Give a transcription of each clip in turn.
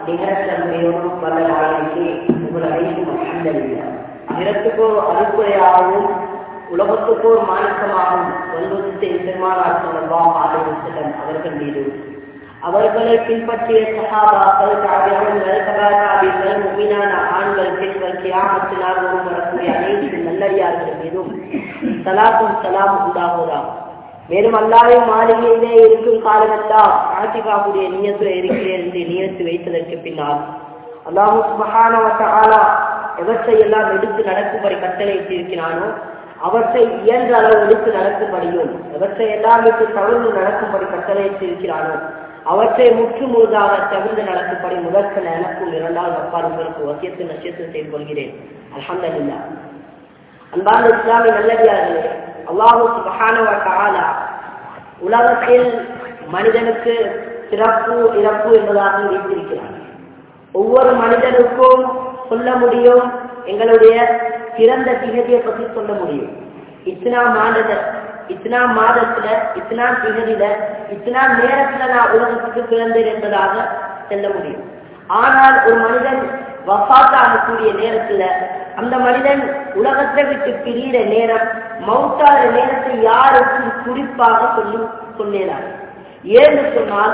நிகழ்ச்சியோடும் வல்ல நாளைக்கு உங்கள் அனைத்தும் அலமதுல்லா நிறத்துக்கோ அறுப்புரையாகவும் உலகத்துக்கோர் மாணிக்கமாகவும் வல்வதத்தை பெருமானார் சொல்லலாம் ஆலோசகன் அவர்கள் மீது அவர்களை பின்பற்றிய சகாபாக்கள் காவியங்கள் சகாபாபிகள் முமினான ஆண்கள் பெண்கள் கியாமத்தினால் ஒரு வரக்கூடிய அனைத்து நல்லடியார்கள் மீதும் சலாத்தும் சலாம் உண்டாகுதா மேலும் அல்லாவின் மாளிகையிலே இருக்கும் காலமெல்லாம் ஆட்சிக்காவுடைய நியத்துல இருக்கிறேன் என்று நியத்து வைத்ததற்கு பின்னால் அல்லாஹு சுபஹானவட்ட ஆலா எவற்றை எல்லாம் எடுத்து நடக்கும்படி கட்டளையிட்டு இருக்கிறானோ அவற்றை இயன்ற அளவு எடுத்து நடக்கும்படியும் எவற்றை எல்லாம் விட்டு தவிர்த்து நடக்கும்படி கட்டளையிட்டு இருக்கிறானோ அவற்றை முற்று முழுதாக தவிர்த்து நடக்கும்படி முதற்கன எனக்கும் இரண்டாவது அப்பால் உங்களுக்கு வசியத்து நசியத்து செய்து கொள்கிறேன் அலமதுல்லா அன்பார்ந்த இஸ்லாமிய நல்லடியார்களே அல்லாஹு சுபஹானவட்ட ஆலா உலகத்தில் மனிதனுக்கு சிறப்பு இறப்பு என்பதாக வைத்திருக்கிறார் ஒவ்வொரு மனிதனுக்கும் சொல்ல முடியும் எங்களுடைய பிறந்த திகதியை பற்றி சொல்ல முடியும் இத்தனா மாதத இத்தனா மாதத்துல இத்தனா திகதியில இத்தனா நேரத்துல நான் உலகத்துக்கு பிறந்தேன் என்பதாக செல்ல முடியும் ஆனால் ஒரு மனிதன் வசாத்தாகக்கூடிய நேரத்துல அந்த மனிதன் உலகத்தை விட்டு பிரிகிற நேரம் மௌத்தாகிற நேரத்தை யாருக்கும் குறிப்பாக சொல்லி சொல்லினார் ஏன்னு சொன்னால்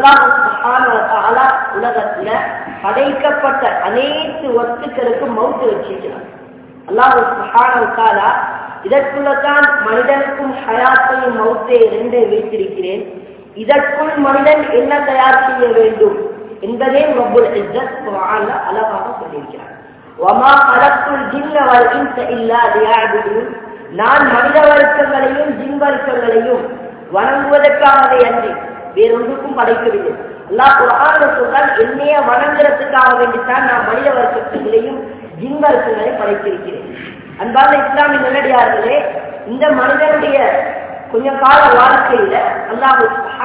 அல்லாஹ் உலகத்துல படைக்கப்பட்ட அனைத்து வஸ்துக்களுக்கும் மௌத்து வச்சிருக்கிறார் அல்லாஹ் இதற்குள்ளதான் மனிதனுக்கும் ஹயாத்தையும் மௌத்தை இரண்டை வைத்திருக்கிறேன் இதற்குள் மனிதன் என்ன தயார் செய்ய வேண்டும் என்பதே ரப்புல் இஸ்ஸத் குர்ஆன்ல அழகாக சொல்லியிருக்கிறார் வமா கலக்குள் ஜின்ன வல் இன்ச இல்லா லியஅபுதுன் நான் மனித வர்க்கங்களையும் ஜின் வர்க்கங்களையும் வணங்குவதற்காகவே அன்றி வேறொன்றுக்கும் படைக்கவில்லை அல்லாஹ் குர்ஆன்ல சொல்றான் என்னைய வணங்குறதுக்காக வேண்டித்தான் நான் மனித வர்க்கங்களையும் ஜின் வர்க்கங்களை படைத்திருக்கிறேன் அன்பான இஸ்லாமிய நல்லடியார்களே இந்த மனிதனுடைய கொஞ்ச கால வாழ்க்கையில அல்லாஹு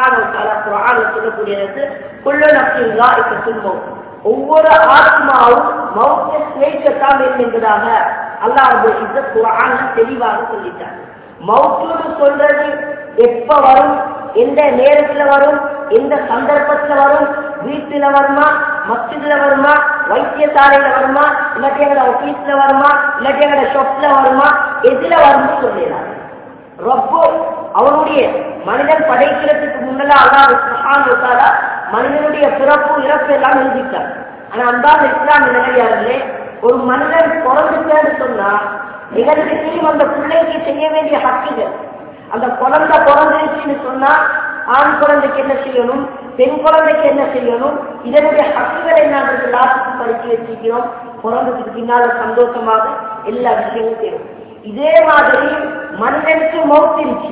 சொல்லக்கூடியது கொள்ள நப்சில்லா இப்ப துன்பம் ஒவ்வொரு ஆத்மாவும் மௌத்த சுவைக்கத்தான் வேண்டும் என்பதாக அல்லாஹ் இந்த குரான் தெளிவாக சொல்லிட்டார் மௌத்துன்னு சொல்றது எப்ப வரும் எந்த நேரத்துல வரும் எந்த சந்தர்ப்பத்துல வரும் வீட்டுல வருமா மஸ்ஜித்ல வருமா வைத்தியசாலையில வருமா இல்லாட்டி எங்கட ஆபீஸ்ல வருமா இல்லாட்டி எங்கட ஷாப்ல வருமா எதுல வரும்னு சொல்லிடுறாங்க ரொம்ப அவனுடைய மனிதன் படைக்கிறதுக்கு முன்னல அல்லாஹ் மனிதனுடைய பிறப்பு இறப்பு எல்லாம் எழுதிட்டார் ஆனா அன்பான இஸ்லாம் நிலையார்களே ஒரு மனிதன் பிறந்துட்டேன்னு சொன்னா எங்களுக்கு தெரியும் அந்த பிள்ளைக்கு செய்ய வேண்டிய ஹக்குகள் அந்த குழந்தை பிறந்துருச்சுன்னு சொன்னா ஆண் குழந்தைக்கு என்ன செய்யணும் பெண் குழந்தைக்கு என்ன செய்யணும் இதனுடைய ஹக்குகளை நாங்கள் எல்லாத்துக்கும் படிச்சு வச்சிருக்கிறோம் பிறந்ததுக்கு பின்னால சந்தோஷமாக எல்லா விஷயமும் தெரியும் இதே மாதிரி மனிதனுக்கு மௌத்திருச்சு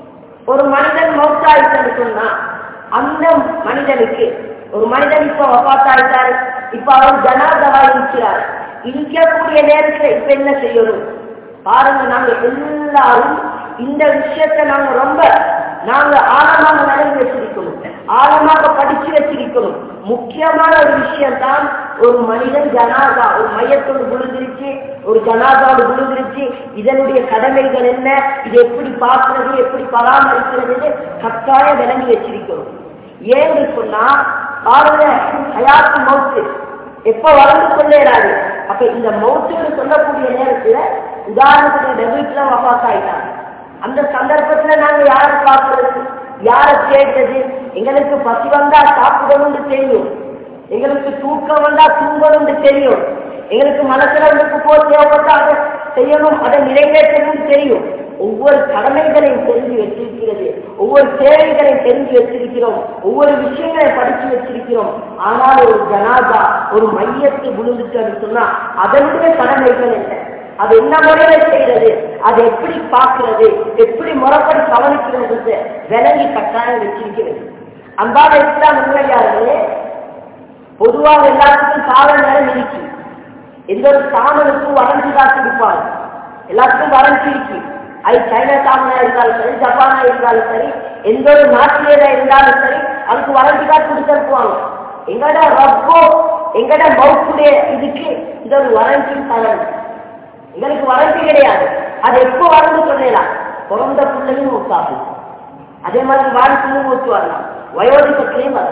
ஒரு மனிதன் மௌத்தாயிட்டு சொன்னா அந்த மனிதனுக்கு ஒரு மனிதன் இப்ப வபாத்தாயிட்டாரு இப்ப அவர் ஜனாதவா இருக்கிறார் இருக்கக்கூடிய நேரத்துல இப்ப என்ன செய்யணும் பாருங்க நாங்க எல்லாரும் இந்த விஷயத்த நாங்க ரொம்ப நாங்க ஆழமாக நடந்து வச்சிருக்கணும் ஆழமாக படிச்சு வச்சிருக்கணும் முக்கியமான ஒரு விஷயம் தான் ஒரு மனிதன் ஜனாதா ஒரு மையத்தோடு விழுந்துருச்சு ஒரு ஜனாதாவோடு விழுந்துருச்சு இதனுடைய கடமைகள் என்ன இது எப்படி பார்க்கிறது எப்படி பராமரிக்கிறது கட்டாயம் விளங்கி வச்சிருக்கணும் ஏன்னு சொன்னா பாருங்க ஹயாத்து மவுத்து எப்ப வளர்ந்து கொள்ளேறாரு அப்ப இந்த மவுத்துன்னு சொல்லக்கூடிய நேரத்துல உதாரணத்துக்கு டெபிட்ல வபாஸ் ஆயிட்டாங்க அந்த சந்தர்ப்பத்துல நாங்க யார பார்க்கறது யார கேட்டது எங்களுக்கு பசி வந்தா சாப்பிடணும்னு தெரியும் எங்களுக்கு தூக்கம் வந்தா தூங்கணும்னு தெரியும் எங்களுக்கு மனசுல வந்து போ தேவைப்பட்டாக செய்யணும் அதை நிறைவேற்றணும் தெரியும் ஒவ்வொரு கடமைகளையும் தெரிஞ்சு வச்சிருக்கிறது ஒவ்வொரு தேவைகளையும் தெரிஞ்சு வச்சிருக்கிறோம் ஒவ்வொரு விஷயங்களையும் படிச்சு வச்சிருக்கிறோம் ஆனால் ஒரு ஜனாதா ஒரு மையத்தை விழுந்துட்டு சொன்னா அதனுடைய கடமைகள் என்ன அது என்ன முறையில செய்யறது அதை எப்படி பார்க்கிறது எப்படி முறைப்படி கவனிக்கிறது விலங்கி கட்டாயம் வச்சிருக்கிறது அன்பான இஸ்லாம் உண்மையாளர்களே பொதுவாக எல்லாத்துக்கும் கால நேரம் இருக்கு எந்த ஒரு சாமனுக்கும் வறண்டுதான் கொடுப்பாங்க எல்லாத்துக்கும் வறட்சி இருக்கு அது சைனா சாமனா இருந்தாலும் சரி ஜப்பானா இருந்தாலும் சரி எந்த ஒரு நாட்டிலேயே இருந்தாலும் சரி அதுக்கு வறண்டுதான் கொடுத்துருப்பாங்க எங்கட ரப்போ எங்கட மவுக்குடைய இதுக்கு இது ஒரு வறட்சி பலன் எங்களுக்கு வறட்சி கிடையாது அது எப்போ வறண்டு சொல்லலாம் பிறந்த பிள்ளையும் ஒத்தாகும் அதே மாதிரி வாழ்க்கையும் ஒத்து வரலாம் வயோதிபத்திலையும் வரலாம்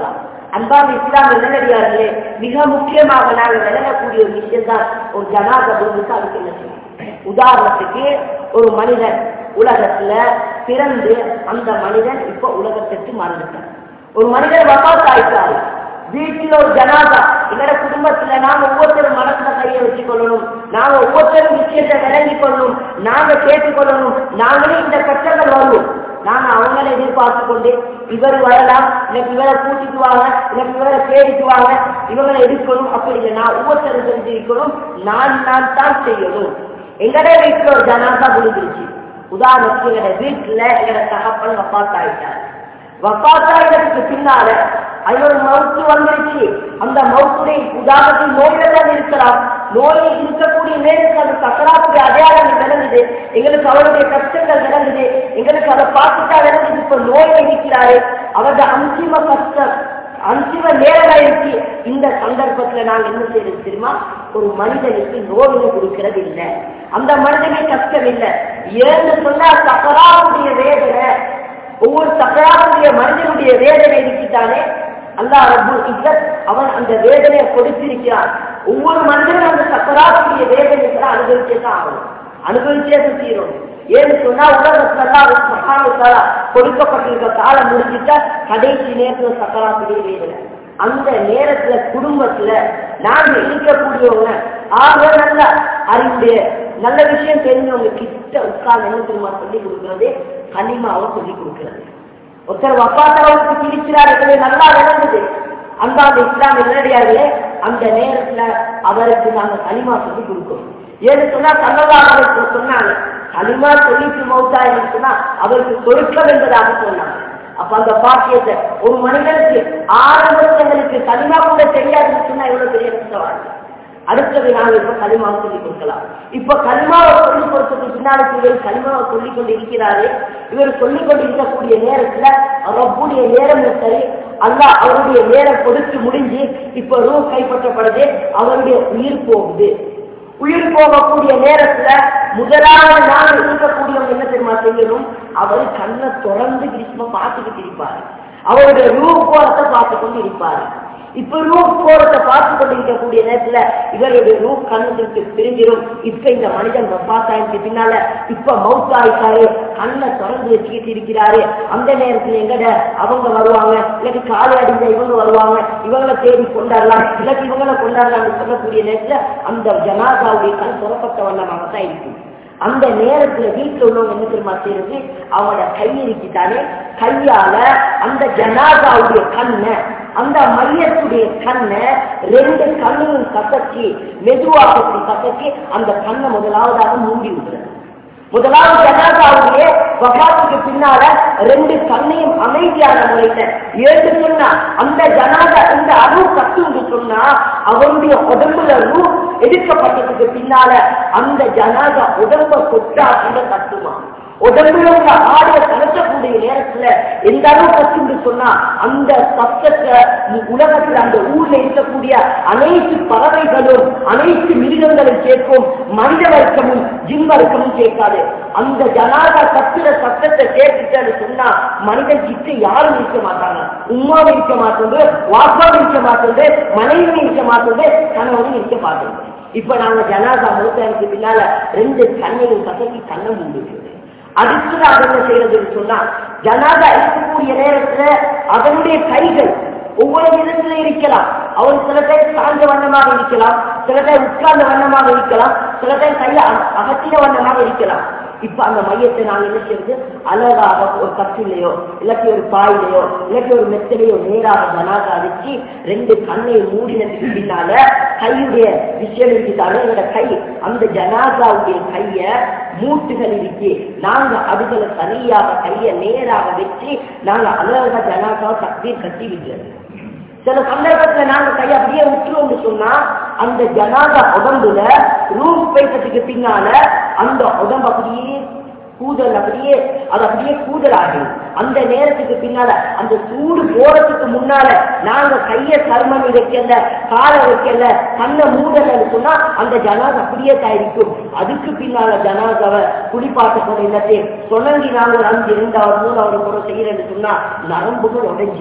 அன்பான இஸ்லாம் நிலநடிகார்களே மிக முக்கியமாக நாங்கள் விளங்கக்கூடிய ஒரு விஷயம் தான் ஒரு ஜனாத புரிந்து அதுக்கு என்ன செய்யும் உதாரணத்துக்கு ஒரு மனிதன் உலகத்துல பிறந்து அந்த மனிதன் இப்ப உலகத்திற்கு மறந்துட்டான் ஒரு மனிதன் வபாத் ஆயிட்டாரு வீட்டில் ஒரு ஜனாதா எங்கட குடும்பத்துல நாங்க ஒவ்வொருத்தரும் மனசுல கையை வச்சு கொள்ளணும் நாங்க ஒவ்வொருத்தரும் விஷயத்தை விளங்கி கொள்ளணும் நாங்க கேட்டுக்கொள்ளணும் நாங்களே இந்த கஷ்டங்கள் வருவோம் நாங்க அவங்களை எதிர்பார்த்து கொண்டு இவர் வரலாம் இன்னைக்கு இவரை கூட்டிட்டு வாங்க இன்னைக்கு இவரை தேடிட்டு வாங்க இவங்களை எடுக்கணும் அப்படி இல்லை நான் ஒவ்வொருத்தரும் தெரிஞ்சிருக்கணும் நான் நான் தான் செய்யணும் எங்கட வீட்டுல ஒரு ஜனாதா விழுந்துருச்சு உதாரணத்துக்கு எங்கட வீட்டுல எங்கட தகப்பன் வப்பாத் ஆயிட்டார் வப்பாத்தாயிரத்துக்கு பின்னால அது ஒரு மவுத்து வந்துருச்சு அந்த மவுத்துடைய உதாரணத்தில் நோயில தான் இருக்கலாம் நோயில் இருக்கக்கூடிய நேரத்தில் அந்த சக்கராவுடைய அடையாளங்கள் விளங்குது எங்களுக்கு அவருடைய கஷ்டங்கள் விளங்குது எங்களுக்கு அதை பார்த்துட்டா விளங்குது இப்ப நோயில இருக்கிறாரு அவருடைய அந்திம கஷ்டம் அந்திம நேரமாயிருச்சு இந்த சந்தர்ப்பத்துல நாங்க என்ன செய்யறது தெரியுமா ஒரு மனிதனுக்கு நோயினை கொடுக்கிறது இல்லை அந்த மனிதனுக்கு கஷ்டம் இல்லை ஏன்னு சொன்னா சக்கராவுடைய வேதனை ஒவ்வொரு சக்கராவுடைய மனிதனுடைய வேதனை இருக்கிட்டானே அல்லா ரபுல் இஸ்ஸத் அவன் அந்த வேதனையை கொடுத்திருக்கிறான் ஒவ்வொரு மனிதனும் அந்த சக்கராவுடைய வேதனைகளை அனுபவிச்சே தான் ஆகணும் அனுபவிச்சே தீரும் ஏன்னு சொன்னா உலகத்துல எல்லாம் மகானுக்காரா கொடுக்கப்பட்டிருக்க காலம் முடிஞ்சிட்டா கடைசி நேரத்துல சக்கராத்துடைய வேதனை அந்த நேரத்துல குடும்பத்துல நாங்க இருக்கக்கூடியவங்க ஆக நல்ல அறிவுடைய நல்ல விஷயம் தெரிஞ்சவங்க கிட்ட உட்கார்ந்து என்ன தெரியுமா சொல்லி கொடுக்கறது கனிமாவை சொல்லி கொடுக்கிறது ஒருத்தர் வப்பாத்தவங்களுக்கு பிரிக்கிறார்களே நல்லா விளங்குது அந்தாந்த இஸ்லாம் நேரடியார்களே அந்த நேரத்துல அவருக்கு நாங்க களிமா சொல்லி கொடுக்கணும் ஏன்னு சொன்னா கண்ணதாக சொன்னாங்க களிமா சொல்லிட்டு மௌத்தா என்று சொன்னா அவருக்கு சொருக்கம் என்பதாக சொன்னாங்க அப்ப அந்த பாக்கியத்தை ஒரு மனிதனுக்கு ஆரம்பத்தில் எங்களுக்கு களிமா கூட தெரியாதுன்னு சொன்னா எவ்வளவு பெரிய கஷ்டவாங்க அடுத்தது நாங்கள் இப்ப களிமாவை சொல்லிக் கொடுக்கலாம் இப்ப களிமாவை சொல்லிக் கொடுத்ததுக்கு பின்னாடி இவர் களிமாவை சொல்லிக் கொண்டு இருக்கிறாரு இவர் சொல்லிக் கொண்டு இருக்கக்கூடிய நேரத்துல ரப்புடைய நேரம் சரி அல்லா அவருடைய நேரம் கொடுத்து முடிஞ்சு இப்ப ரூ கைப்பற்றப்படுது அவருடைய உயிர் போகுது உயிர் போகக்கூடிய நேரத்துல முதலாவது நாள் இருக்கக்கூடியவங்க என்ன தெரியுமா செய்யணும் அவர் கண்ணை தொடர்ந்து கிருஷ்ண பார்த்துக்கிட்டு இருப்பாரு அவருடைய ரூ போறத்தை பார்த்து கொண்டு இருப்பாரு இப்ப ரூப் போறதை பார்த்து கொண்டிருக்கக்கூடிய நேரத்துல இவருடைய ரூப் கண்ணுக்கு பிரிஞ்சிடும் இப்ப இந்த மனிதன் வப்பாத்தாயிருக்கு பின்னால இப்ப மவுத் ஆயிட்டாரு கண்ணை திறந்து வச்சுக்கிட்டு இருக்கிறாரு அந்த நேரத்துல எங்கட அவங்க வருவாங்க இல்லாட்டி காலை அடிஞ்ச இவங்க வருவாங்க இவங்களை தேடி கொண்டாடலாம் இல்லாட்டி இவங்களை கொண்டாடலாம்னு சொல்லக்கூடிய நேரத்துல அந்த ஜனாதாவுடைய கண் புறப்பட்ட வண்ணமாக தான் இருக்கும் அந்த நேரத்துல வீட்டுல உள்ளவங்க என்ன தெரியுமா செய்யறது அவங்களோட கை இருக்கிட்டானே கையால அந்த ஜனாதாவுடைய கண்ணை அந்த மையத்துடைய கண்ணை ரெண்டு கண்ணையும் கசக்கி மெதுவாக கசக்கி அந்த கண்ணை முதலாவதாக மூடி விடுறது முதலாவது ஜனாதாவுடைய வகாத்துக்கு பின்னால ரெண்டு கண்ணையும் அமைதியான முறையில ஏற்று சொன்னா அந்த ஜனாதா இந்த அணு கட்டுன்னு சொன்னா அவருடைய உடம்புல ரூ எடுக்கப்பட்டதுக்கு பின்னால அந்த ஜனாதா உடம்ப கொட்டா கூட கட்டுமா உடம்புல உள்ள ஆடைய கலக்கக்கூடிய நேரத்துல எந்த அளவு கத்துன்னு சொன்னா அந்த சத்தத்தை உலகத்தில் அந்த ஊர்ல இருக்கக்கூடிய அனைத்து பறவைகளும் அனைத்து மிருகங்களும் கேட்கும் மனித வர்க்கமும் ஜிம் வர்க்கமும் கேட்காது அந்த ஜனாதா கத்துற சத்தத்தை கேட்டுட்டு சொன்னா மனிதன் கிட்ட யாரும் இருக்க மாட்டாங்க உமாவும் இருக்க மாட்டோங்க வாப்பாவும் இருக்க மாட்டோங்க மனைவியும் இருக்க மாட்டோங்க கணவனும் இருக்க மாட்டோங்க இப்ப நாங்க ஜனாதா மூத்தாருக்கு பின்னால ரெண்டு கண்ணையும் கசக்கி கண்ணை மூடிக்கிறது அடுத்ததாக என்ன செய்யறதுன்னு சொன்னா ஜனாதா இருக்கக்கூடிய நேரத்துல அதனுடைய கைகள் ஒவ்வொரு விதத்துல இருக்கலாம் அவர் சில டைம் சார்ந்த வண்ணமாக இருக்கலாம் சில டைம் உட்கார்ந்த வண்ணமாக இருக்கலாம் சில டைம் கையை அகத்தின வண்ணமாக இருக்கலாம் இப்ப அந்த மையத்தை நாங்க என்ன செய்யறது அழகாக ஒரு கட்டிலையோ இல்லாட்டி ஒரு பாயிலையோ இல்லாட்டி ஒரு மெத்தலையோ நேராக ஜனாதா வச்சு ரெண்டு கண்ணை மூடினதுக்கு பின்னால கையுடைய விஷயம் இருக்குதானே எங்களோட கை அந்த ஜனாதாவுடைய கைய மூட்டுகள் இருக்கு நாங்க அதுகளை சரியாக கைய நேராக வச்சு நாங்க அழகா ஜனாதாவை தக்பீர் கட்டி விடுறது சில சந்தர்ப்பத்துல நாங்க கை அப்படியே விட்டுருவோம்னு சொன்னா அந்த ஜனாதா உடம்புல ரூம் பேசத்துக்கு பின்னால அந்த உடம்பு அப்படியே கூதல் அப்படியே அது அப்படியே கூதல் ஆகும் அந்த நேரத்துக்கு பின்னால அந்த சூடு போறதுக்கு முன்னால நாங்க கைய சர்மம் வைக்கல காலை வைக்கல கண்ணை மூடலன்னு சொன்னா அந்த ஜனாஸ் அப்படியே தயாரிக்கும் அதுக்கு பின்னால ஜனாதாவை குளிப்பாட்ட போற இல்லத்தே சொன்னங்கி நாங்க ஒரு அஞ்சு ரெண்டாவது மூணாவது கூட செய்யறேன்னு சொன்னா நரம்புகள் உடைஞ்சிடும்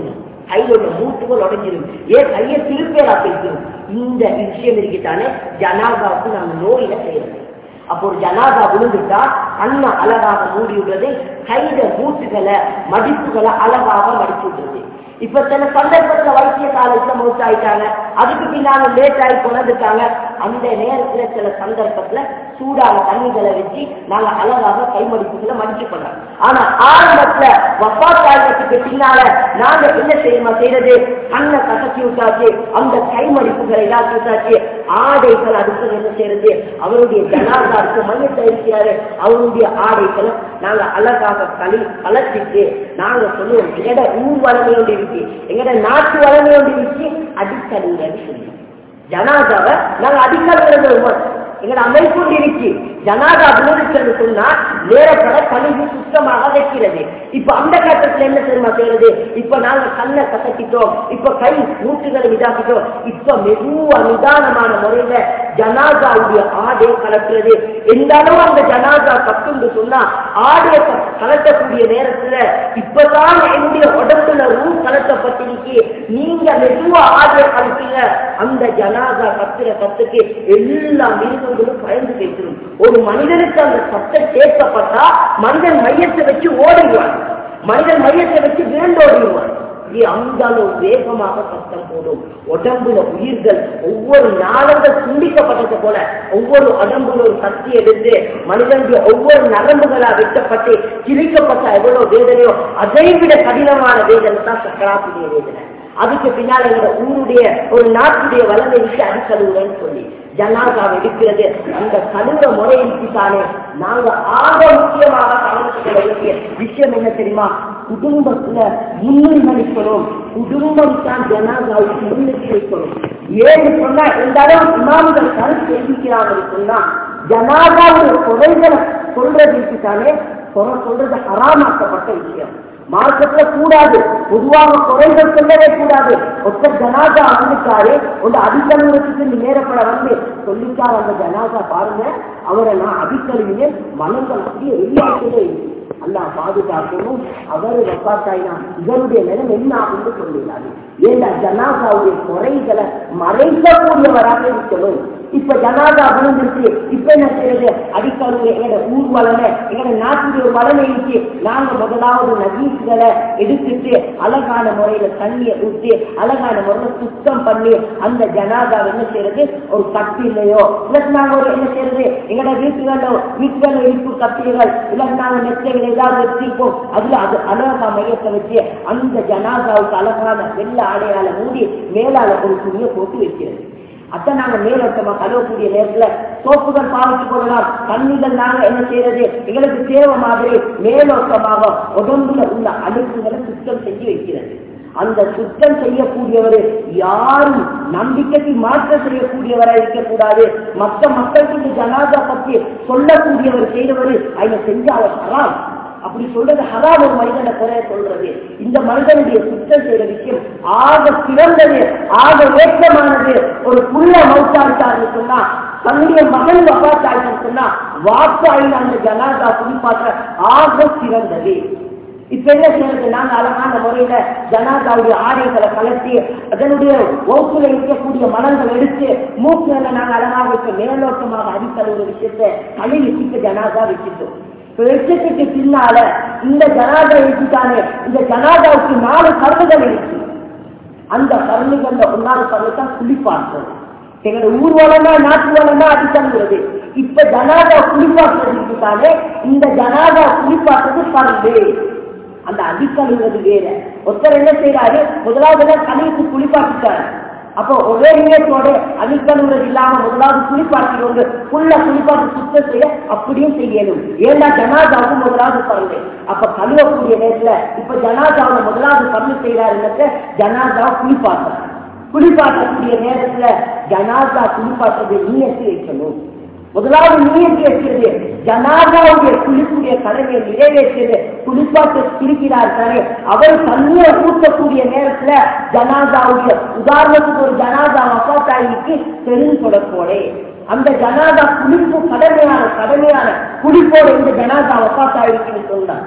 கையில உள்ள மூட்டுகள் உடைஞ்சிரும் ஏன் கையை திருப்பேரா பேசிடும் இந்த விஷயம் இருக்குதானே ஜனாதாவுக்கு நாங்க நோயில செய்யறது அப்போ ஒரு ஜனாதா விழுந்துட்டா அண்ணா அழகாக மூடி விடுறது கையில மூட்டுகளை மடிப்புகளை அழகாக மடிச்சு விடுறது இப்ப சில சந்தர்ப்பத்துல வைத்திய காலத்துல மவுத் ஆயிட்டாங்க அதுக்கு பின்னால லேட் ஆகி கொண்டிருக்காங்க அந்த நேரத்துல சில சந்தர்ப்பத்துல சூடான தண்ணிகளை வச்சு நாங்க அழகாக கைமடிப்புகளை மடிச்சு கொள்ளலாம் ஆனா ஆரம்பத்துல வப்பாத்தாயத்துக்கு பின்னால நாங்க என்ன செய்யுமா செய்யறது கண்ணை கசக்கி விட்டாச்சு அந்த கைமடிப்புகளை எல்லாம் விட்டாச்சு ஆடைகள் அடுத்து என்ன செய்யறது அவருடைய ஜனாதாருக்கு மையத்தை இருக்கிறாரு அவருடைய ஆடைகளை நாங்க அழகாக களி கலச்சிட்டு நாங்க சொல்லுவோம் எங்கட ஊர் வளமையோடு இருக்கு எங்கட நாட்டு வளமையோடு இருக்கு அடிக்கடிங்கன்னு சொல்லி ஜனாதாவை நாங்க அடிக்கடி எங்களை அமைப்பு இருக்கு ஜனாதா விழுந்துச்சு சொன்னா நேரப்பட கழிவு சுத்தமாக வைக்கிறது இப்ப அந்த கட்டத்துல என்ன தெரியுமா செய்யறது இப்ப நாங்க கண்ணை கசக்கிட்டோம் இப்ப கை மூட்டுகளை இதாக்கிட்டோம் இப்ப மெதுவா நிதானமான முறையில ஜனாதாவுடைய ஆடை கலட்டுறது எந்த அளவு அந்த ஜனாதா கட்டுண்டு சொன்னா ஆடையை கலட்டக்கூடிய நேரத்துல இப்பதான் என்னுடைய உடம்புல ரூ கலட்டப்பட்டிருக்கு நீங்க மெதுவா ஆடையை கலட்டுங்க அந்த ஜனாதா கத்துற கத்துக்கு எல்லா மிருகங்களும் பயந்து பேசணும் ஒரு மனிதனுக்கு அந்த சத்தம் கேட்கப்பட்டா மனிதன் மையத்தை வச்சு ஓடிடுவான் மனிதன் மையத்தை வச்சு விரண்டோடிடுவான் இது அந்த அளவு வேகமாக சத்தம் போடும் உடம்புல உயிர்கள் ஒவ்வொரு நாளங்கள் துண்டிக்கப்பட்டது போல ஒவ்வொரு உடம்புல ஒரு சக்தி எடுத்து மனிதனுடைய ஒவ்வொரு நரம்புகளா வெட்டப்பட்டு கிழிக்கப்பட்ட எவ்வளவு வேதனையோ அதை விட கடினமான வேதனை தான் சக்கராத்துடைய வேதனை அதுக்கு பின்னால் எங்களோட ஊருடைய ஒரு நாட்டுடைய வளமை விட்டு அடிக்கழுவுறேன்னு சொல்லி ஜனாதா எடுக்கிறது அந்த கழுவுற முறைக்கு தானே நாங்க ஆக முக்கியமாக கவனித்துக் கொள்ள வேண்டிய விஷயம் என்ன தெரியுமா குடும்பத்துல முன்னுரிமை வைக்கணும் குடும்பம் தான் ஜனாதாவுக்கு முன்னுரிமை வைக்கணும் ஏன்னு சொன்னா இந்த அளவு இமாம்கள் கருத்து எழுதிக்கிறாங்க சொன்னா ஜனாதாவுடைய குறைகளை சொல்றதுக்கு தானே குறை சொல்றது ஹராமாக்கப்பட்ட விஷயம் மார்க்கத்துல கூடாது பொதுவாக குறைகள் சொல்லவே கூடாது ஒத்த ஜனாதா வந்துட்டாரு ஒரு அடிக்கழுவத்துக்கு நேரப்பட வந்து சொல்லிட்டார் அந்த ஜனாதா பாருங்க அவரை நான் அடிக்கழுவினேன் மனங்கள் அப்படியே வெளியாகவே அல்லா பாதுகாக்கணும் அவரு வப்பாத்தாயினா இவருடைய நிலம் என்ன ஆகுன்னு சொல்லிடாது ஏண்டா ஜனாதாவுடைய குறைகளை மறைக்கக்கூடியவராக இருக்கணும் இப்ப ஜனாதா விழுந்துருச்சு இப்ப என்ன செய்யறது அடிக்கடி எங்களோட ஊர் வளமை எங்களோட நாட்டுடைய வளமை இருக்கு நாங்க முதலாவது நகீஸ்களை எடுத்துட்டு அழகான முறையில தண்ணியை ஊற்றி அழகான முறையில சுத்தம் பண்ணி அந்த ஜனாதா என்ன செய்யறது ஒரு கட்டிலையோ இல்ல நாங்க ஒரு என்ன செய்யறது எங்களோட வீட்டுகளோ வீட்டுகளோ இருக்கும் கட்டில்கள் இல்ல நாங்க நெச்சைகள் ஏதாவது வச்சிருப்போம் அதுல அது அழகா மையத்தை வச்சு அந்த ஜனாதாவுக்கு அழகான வெள்ள ஆடையால மூடி மேலால ஒரு துணியை போட்டு வைக்கிறது அத்தை நாங்க மேலோட்டமா கழுவக்கூடிய நேரத்துல சோப்புகள் பாவிச்சு கொள்ளலாம் தண்ணிகள் நாங்க என்ன செய்யறது எங்களுக்கு தேவை மாதிரி மேலோட்டமாக உடம்புல உள்ள அழுக்குகளை சுத்தம் செஞ்சு வைக்கிறது அந்த சுத்தம் செய்யக்கூடியவர் யாரும் நம்பிக்கைக்கு மாற்ற செய்யக்கூடியவராக இருக்கக்கூடாது மற்ற மக்களுக்கு இந்த ஜனாதா பற்றி சொல்லக்கூடியவர் செய்தவர் அதை செஞ்சால் ஹராம் அப்படி சொல்றது ஹராம் ஒரு மனிதனை குறைய சொல்றது இந்த மனிதனுடைய சுத்தம் செய்யற விஷயம் ஆக சிறந்தது ஆக ஏற்றமானது ஒரு புள்ள மௌத்தாயிட்டார்னு சொன்னா தன்னுடைய மகன் வபாத்தாயிட்டான்னு சொன்னா வாப்பாயின் அந்த ஜனாதா குடிப்பாற்ற ஆக சிறந்தது இப்ப என்ன செய்யறது நாங்க அழகான முறையில ஜனாதாவுடைய ஆடைகளை கலத்தி அதனுடைய வகுப்புல இருக்கக்கூடிய மலங்கள் எடுத்து மூக்குல நாங்க அழகாக இருக்க மேலோட்டமாக அடித்தழுவுற விஷயத்தை கழுவி சிக்க ஜனாதா வச்சுட்டோம் வெச்சத்துக்கு பின்னால இந்த ஜனாதா வச்சுட்டானே இந்த ஜனாதாவுக்கு நாலு கருதுகள் இருக்கு அந்த கருணுகள்ல ஒன்னாறு கருது தான் குளிப்பாற்றது எங்களோட ஊர் வளமா நாட்டு வளமா அடித்தழுகிறது இப்ப ஜனாதா குளிப்பாற்றுறதுக்கு தானே இந்த ஜனாதா குளிப்பாற்றுறது பருந்து அந்த அடிக்கழுவது வேற ஒருத்தர் என்ன செய்யறாரு முதலாவது கழுவிக்கு குளிப்பாட்டிட்டாரு அப்போ ஒரே நியத்தோட அழிக்கணுங்கிறது இல்லாம முதலாவது குளிப்பாட்டிக்கொண்டு புள்ள குளிப்பாட்டி சுத்தம் செய்ய அப்படியும் செய்யணும் ஏன்னா ஜனாதாவும் முதலாவது பருந்து அப்ப கழுவக்கூடிய நேரத்துல இப்ப ஜனாதாவை முதலாவது பருந்து செய்யறாருன்னு ஜனாதாவை குளிப்பாட்டுறாரு குளிப்பாட்டக்கூடிய நேரத்துல ஜனாதா குளிப்பாட்டுறது நீயத்து வைக்கணும் முதலாவது நீயத்து வைக்கிறது ஜனாதாவுடைய குளிப்புடைய கடமையை நிறைவேற்றியது குளிப்பாட்டு இருக்கிறார் தானே அவர் தண்ணியை ஊற்றக்கூடிய நேரத்துல ஜனாதாவுடைய உதாரணத்துக்கு ஒரு ஜனாதா வசாத்தாயிக்கு தெரிஞ்சொடப்போடே அந்த ஜனாதா குளிப்பு கடமையான கடமையான குளிப்போட இந்த ஜனாதா வசாத்தாயிருக்குன்னு சொன்னார்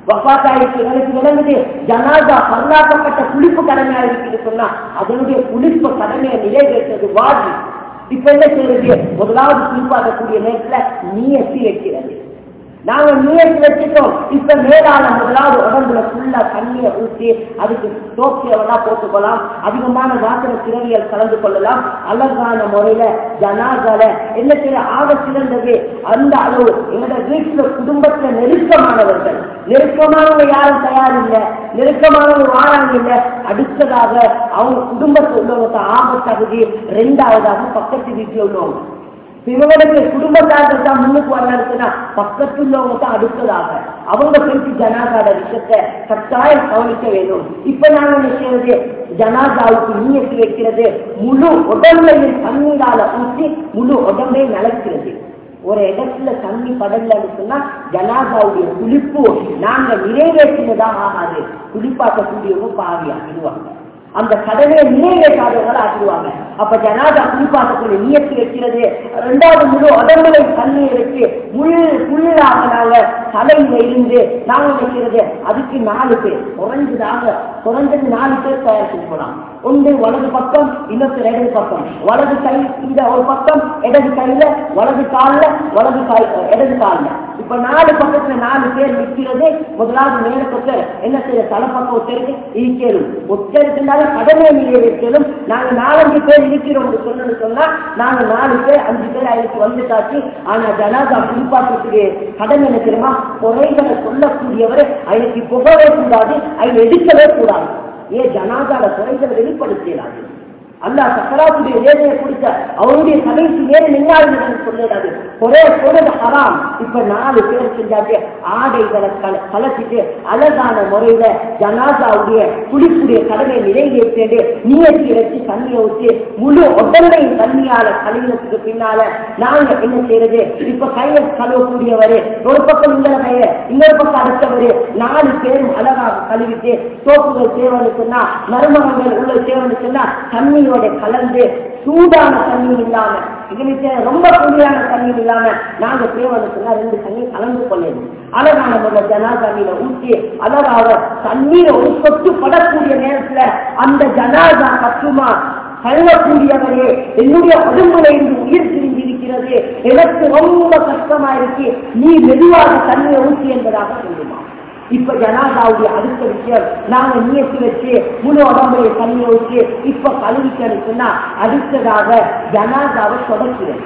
வஃபாத்தாயிருக்கு எனக்கு விளங்குது ஜனாதா பல்லாக்கப்பட்ட குளிப்பு கடமையா இருக்குது சொன்னா அதனுடைய குளிப்பு கடமையை நிறைவேற்றது வாஜி இப்ப என்ன செய்யறது முதலாவது குளிப்பாக்கக்கூடிய நேரத்துல நீயத்தி வைக்கிறது நாங்க நீயத்து வச்சுட்டோம் இப்ப மேலான முதலாவது உடம்புல ஃபுல்லா தண்ணியை ஊற்றி அதுக்கு சோப்பியவனா போட்டுக்கொள்ளலாம் அதிகமான வாசன திரவியல் கலந்து கொள்ளலாம் அழகான முறையில ஜனாதால என்ன செய்ய ஆக சிறந்தது அந்த அளவு எங்களோட வீட்டுல குடும்பத்துல நெருக்கமானவர்கள் நெருக்கமானவங்க யாரும் தயார் இல்லை நெருக்கமானவங்க வாராங்க இல்லை அடுத்ததாக அவங்க குடும்பத்தில் உள்ளவங்க ஆபத்தகுதி ரெண்டாவதாக பக்கத்து வீட்டுல உள்ளவங்க இவங்களுக்கு குடும்பத்தார்கள் தான் முன்னுக்கு வர்றாருன்னா பக்கத்துல உள்ளவங்க தான் அடுத்ததாக அவங்க பேசி ஜனாதாட விஷயத்தை கட்டாயம் கவனிக்க வேணும் இப்ப நாங்க என்ன செய்யறது ஜனாதாவுக்கு நீயத்து வைக்கிறது முழு உடம்பையும் தண்ணீரால ஊற்றி முழு உடம்பையும் நலக்கிறது ஒரு இடத்துல தண்ணி படலன்னு சொன்னா ஜனாதாவுடைய குளிப்பு நாங்க நிறைவேற்றினதாக ஆகாது குளிப்பாக்கக்கூடியவங்க பாவி ஆகிடுவாங்க அந்த கடமையை நிறைவேற்றாதவங்களை ஆக்கிடுவாங்க அப்ப ஜனாதா குளிப்பாக்கக்கூடிய நீயத்து வைக்கிறது ரெண்டாவது முழு உடம்புலை தண்ணியை வச்சு முள் புல்லாக நாங்க தலையில இருந்து நாங்க வைக்கிறது அதுக்கு நாலு பேர் குறைஞ்சதாக குறைஞ்சது நாலு பேர் தயார் செய்து போலாம் ஒன்று வலது பக்கம் இன்னொரு இடது பக்கம் வலது கை இந்த ஒரு பக்கம் இடது கையில வலது கால்ல வலது கால் இடது கால்ல இப்ப நாலு பக்கத்துல நாலு பேர் நிற்கிறது முதலாவது மேல பக்கம் என்ன செய்ய தலைப்பக்கம் ஒருத்தருக்கு ஈக்கலும் ஒருத்தருக்குனால கடமையை நிறைவேற்றலும் நாங்க நாலஞ்சு பேர் இருக்கிறோம் சொன்னது சொன்னா நாங்க நாலு பேர் அஞ்சு பேர் அதுக்கு வந்துட்டாச்சு ஆனா ஜனாதா குறிப்பாக்கக்கூடிய கடமை என்ன தெரியுமா குறைகளை சொல்லக்கூடியவர் அதுக்கு புகழவே கூடாது அதில் எடுக்கவே கூடாது ஏன் ஜனாதால குறைகளை வெளிப்படுத்தலாது அல்லா சக்கராத்துடைய வேலையை கொடுத்த அவருடைய கடைசி வேலை நின்னாள் சொல்லிடாது ஒரே சொல்றது ஹராம் இப்ப நாலு பேர் செஞ்சாச்சு ஆடைகளை கல- கலச்சிட்டு அழகான முறையில ஜனாதாவுடைய குளிப்புடைய கடமை நிறைவேற்றிட்டு நீயத்தி வச்சு தண்ணியை ஊற்றி முழு உடம்பை தண்ணியால கழுவினத்துக்கு பின்னால நாங்க என்ன செய்யறது இப்ப கையை கழுவக்கூடியவரு ஒரு பக்கம் இந்த கைய இன்னொரு பக்கம் அடுத்தவரு நாலு பேரும் அழகாக கழுவிட்டு சோப்புகள் தேவைன்னு சொன்னா நறுமணங்கள் உள்ள தேவைன்னு சொன்னா தண்ணியோட கலந்து சூடான தண்ணி இல்லாம எங்களுக்கு ரொம்ப குளிரான தண்ணி இல்லாம நாங்க தேவைன்னு சொன்னா ரெண்டு தண்ணி கலந்து கொள்ளணும் அழகான முறை ஜனா தண்ணியில ஊற்றி அழகாக தண்ணீரை ஒரு சொட்டு படக்கூடிய நேரத்துல அந்த ஜனாதா கட்டுமா கழுவக்கூடியவரே என்னுடைய உடம்புல இருந்து உயிர் பிரிந்திருக்கிறது எனக்கு ரொம்ப கஷ்டமா இருக்கு நீ மெதுவாக தண்ணியை ஊற்றி என்பதாக சொல்லுமா இப்ப ஜனாதாவுடைய அடுத்த விஷயம் நாங்க நியத்தி வச்சு முழு உடம்புல தண்ணியை ஊற்றி இப்ப கழுவிக்கணும் சொன்னா அடுத்ததாக ஜனாதாவை தொடக்கிறது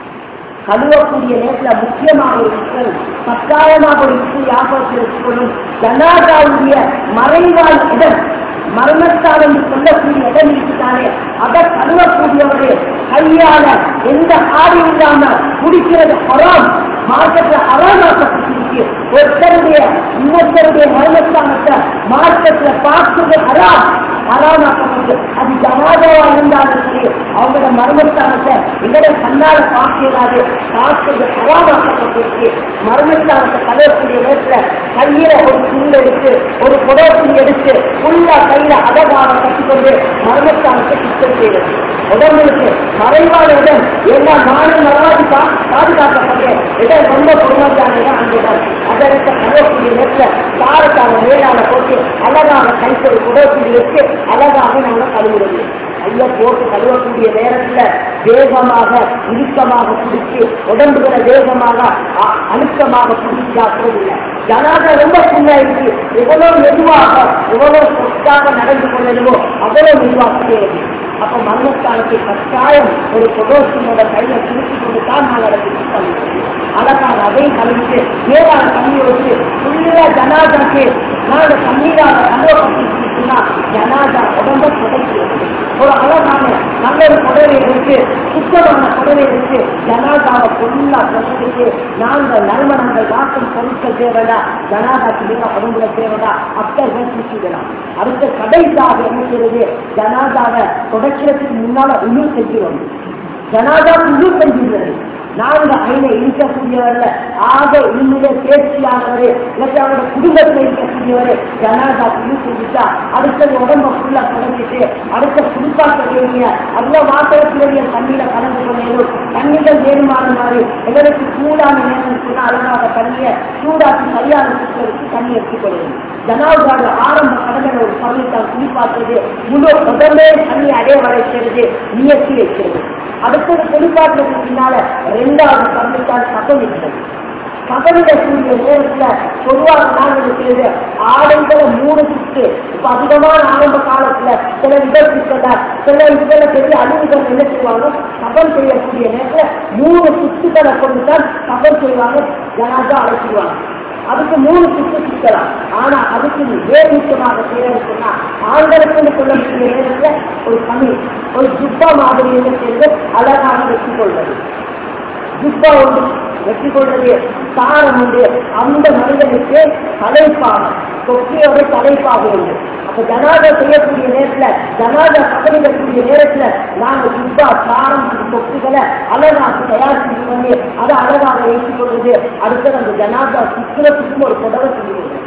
கழுவக்கூடிய நேரத்துல முக்கியமாக ஒரு விஷயம் கட்டாயமாக ஒரு விஷயம் ஞாபகத்தில் வச்சுக்கணும் ஜனாதாவுடைய மறைவான இடம் மரணத்தால் என்று சொல்லக்கூடிய இடம் இருக்குதானே அதை கழுவக்கூடியவரு கையால எந்த ஆடி இல்லாம குடிக்கிறது ஹராம் மார்க்கத்துல ஹராமாக்கப்பட்டிருக்கு ஒருத்தருடைய இன்னொருத்தருடைய மரணஸ்தானத்தை மார்க்கத்துல பார்க்கிறது ஹராம் ஹராமாக்கப்பட்டு அது ஜனாதாவா இருந்தாலும் சரி அவங்களோட மரணஸ்தானத்தை எங்களோட கண்ணால பார்க்கிறாரு பார்க்கிறது ஹராமாக்கப்பட்டிருக்கு மரணஸ்தானத்தை கலவக்கூடிய நேரத்துல கையில ஒரு துண்டு எடுத்து ஒரு புடவை எடுத்து ஃபுல்லா கையில அழகாக கட்டிக்கொண்டு மரணஸ்தானத்தை சுத்தம் செய்வது உடம்புக்கு மறைவான இடம் எல்லா நானும் மரவாதி பாதுகாக்கப்பட்ட இடம் ரொம்ப பொறுமையான இடம் அந்த இடம் அதற்கு கலவக்கூடிய நேரத்துல தாரத்தான மேலான போட்டு அழகாக கைப்பொரு புடவை வச்சு அழகாக நாங்கள் கழுவுறது கைய போட்டு கழுவக்கூடிய நேரத்துல வேகமாக இறுக்கமாக பிடிச்சு உடம்புகளை வேகமாக அ- அழுத்தமாக பிடிச்சாக்குறதில்லை ஜனாத ரொம்ப சின்ன இருக்கு எவ்வளவு மெதுவாக எவ்வளவு சொத்தாக நடந்து கொள்ளணுமோ அவ்வளவு மெதுவாக செய்வது அப்ப மரணஸ்தானத்தை கட்டாயம் ஒரு பிரதோஷனோட கையில பிடிச்சு கொண்டு தான் நாங்கள் அதை பிடிச்சு அழகான அதையும் கழுவிட்டு மேலான தண்ணி வச்சு ஃபுல்லா ஜனாதாக்கு நாங்கள் தண்ணீராக கழுவப்பட்டிருச்சுன்னா ஜனாதா உடம்ப புதைக்கிறது ஒரு அழகான நல்ல ஒரு புடவை இருக்கு சுத்தமான புடவை இருக்கு ஜனாதாவை ஃபுல்லா புதைச்சிட்டு நாங்கள் நறுமணங்கள் வாசம் பொருட்கள் தேவைடா ஜனாதாக்கு மேல உடம்புல தேவைடா அத்தர்கள் பூச்சிடலாம் அடுத்த கடைசாக என்ன செய்வது ஜனாதாவை தொடக்கிறதுக்கு முன்னால உயிர் செஞ்சிடும் ஜனாதா உயிர் செஞ்சிடுறது நான்கு ஐனை இருக்கக்கூடியவர்ல ஆக இன்னுடைய தேர்ச்சியானவரு இல்லாட்டி அவரோட குடும்பத்தில் இருக்கக்கூடியவரு ஜனாதா குழு செஞ்சுட்டா அடுத்தது உடம்ப ஃபுல்லா குறைஞ்சிட்டு அடுத்த குளிப்பாக்க வேண்டிய அவ்வளோ மாத்திரத்து வேண்டிய தண்ணியில கலந்து கொள்ளணும் தண்ணிகள் வேறுமான மாதிரி எங்களுக்கு சூடான நேரம் சொன்னா அழகாக தண்ணியை சூடாக்கி சரியான சுற்றத்துக்கு தண்ணி எடுத்துக்கொள்ளணும் ஜனாதாவோட ஆரம்ப கடமையில ஒரு பகுதித்தான் குளிப்பாக்குறது முழு உடம்பே தண்ணி அடைய வரை செய்வது நியத்தி வைக்கிறது அடுத்தது குளிப்பாட்டுறதுக்கு பின்னால ரெண்டாவது பகுதித்தான் சபம் இருக்கிறது கபலிடக்கூடிய நேரத்துல பொதுவாக நாங்கள் செய்து ஆடைகளை மூணு சுற்று இப்ப அதிகமான ஆரம்ப காலத்துல சில விபத்துக்கள சில இதுகளை பெரிய அழிவுகள் என்ன செய்வாங்க கபல் செய்யக்கூடிய நேரத்துல மூணு சுற்றுகளை கொண்டுதான் கபல் செய்வாங்க ஜனாதா அழைச்சிடுவாங்க அதுக்கு மூணு சுற்று சுற்றலாம் ஆனா அதுக்கு வேறு முக்கியமாக செய்யறது சொன்னா ஆண்களுக்கு சொல்லக்கூடிய நேரத்துல ஒரு கம்மி ஒரு சுப்பா மாதிரி என்ன செய்து அழகாக வெற்றி கொள்வது ஜிப்பா உண்டு வெற்றி கொள்வது தாரம் உண்டு அந்த மனிதனுக்கு தலைப்பாக தொப்பியோட தலைப்பாக உண்டு அப்ப ஜனாதா செய்யக்கூடிய நேரத்துல ஜனாதா கபலிடக்கூடிய நேரத்துல நாங்க ஜிப்பா தாரம் தொப்பிகளை அழகாக தயார் செய்து பண்ணி அதை அழகாக வைத்துக் கொள்வது அடுத்தது அந்த ஜனாதா சித்திரத்துக்கும் ஒரு புடவை செய்து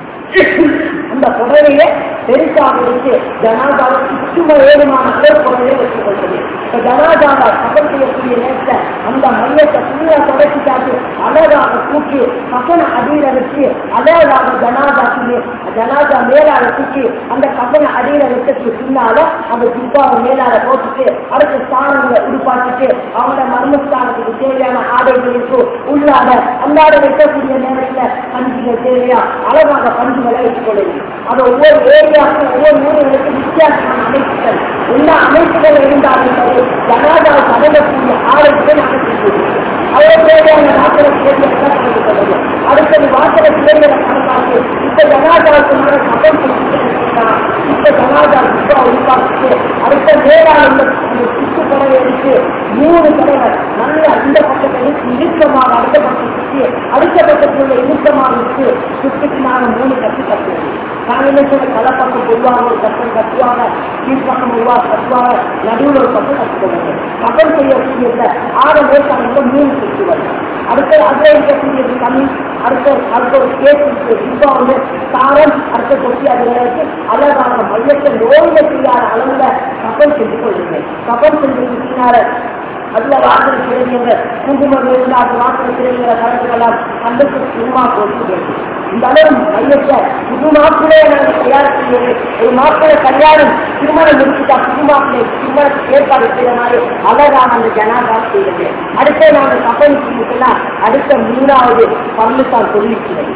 அந்த புடவையை பெருசாக எடுத்து ஜனாதாவை சுற்றும ஏழுமான அளவு புடவையை வச்சுக் கொள்வது இப்ப ஜனாதாவை கபல் செய்யக்கூடிய நேரத்தை அந்த மையத்தை ஃபுல்லா தொடச்சி காட்டு அழகாக தூக்கி கசன அடியில வச்சு அழகாக ஜனாதாக்கு ஜனாதா மேலால தூக்கி அந்த கசன அடியில வச்சதுக்கு பின்னால அந்த ஜிப்பாவை மேலால போட்டுட்டு அடுத்த ஸ்தானங்களை உருப்பாக்கிட்டு அவங்களோட மர்மஸ்தானத்துக்கு தேவையான ஆடைகளுக்கு உள்ளாட அல்லாட வைக்கக்கூடிய நேரத்துல பஞ்சுகள் தேவையா அழகாக பஞ்சுகளை வைத்துக்கொள்ளுங்க அது ஒவ்வொரு ஏரியாவுக்கும் ஒவ்வொரு ஊர்களுக்கும் வித்தியாசமான அமைப்புகள் எல்லா அமைப்புகள் இருந்தாலும் சரி ஜனாதாவுக்கு அடங்கக்கூடிய ஆடைகள் நாங்கள் செய்வோம் அவர் தேவையான வாசலை தேவையை கணக்கு கொள்ளுங்க அடுத்தது வாசலை தேவையை கணக்காக்கி இப்ப ஜனாதாவுக்கு மேல சபம் இப்ப ஜனாதா இப்ப உருவாக்கிட்டு அடுத்த மேலான இந்த சுற்றுப்படவை எடுத்து மூணு தடவை நல்ல இந்த பக்கத்தில் இறுக்கமாக அடுத்த பக்கம் சுற்றி அடுத்த பக்கத்தில் உள்ள இறுக்கமாக இருக்கு சுற்றுக்கு நாங்கள் மூணு கட்டு கட்டுவோம் நாங்கள் என்ன சொல்ல தலைப்பக்கம் பொதுவாக ஒரு கட்டம் கட்டுவாங்க கீழ்ப்பக்கம் உருவாக கட்டுவாங்க நடுவில் ஒரு பக்கம் கட்டுவாங்க கப்பல் செய்யக்கூடியதுல ஆறு மேற்காங்க மூணு சுற்றுகள் அடுத்த அதுல இருக்கக்கூடியது கம்மி அடுத்த அடுத்த ஒரு கேஸ் இருக்கு இப்போ வந்து தாரம் அடுத்த தொட்டி அதுல வச்சு அழகாக மையத்தை நோயில செய்யாத அளவுல கப்பல் செஞ்சு கொள்ளுங்க கப்பல் செஞ்சு பின்னால அதுல வாசல் கிடைக்கின்ற குங்குமம் இருந்தா அது வாசல் கிடைக்கிற கலந்துக்கலாம் அந்த சும்மா போட்டு இந்த அளவு மையத்தை புது மாப்பிள்ளைய நாங்கள் தயார் செய்வது ஒரு மாப்பிள்ளை கல்யாணம் திருமணம் முடிச்சுட்டா புது மாப்பிள்ளை திருமணத்துக்கு ஏற்பாடு செய்த மாதிரி அழகான அந்த ஜனாதா செய்வது அடுத்து நாங்கள் கப்பல் செஞ்சுக்கலாம் அடுத்த மூணாவது பல்லுத்தான் சொல்லிக்கிறது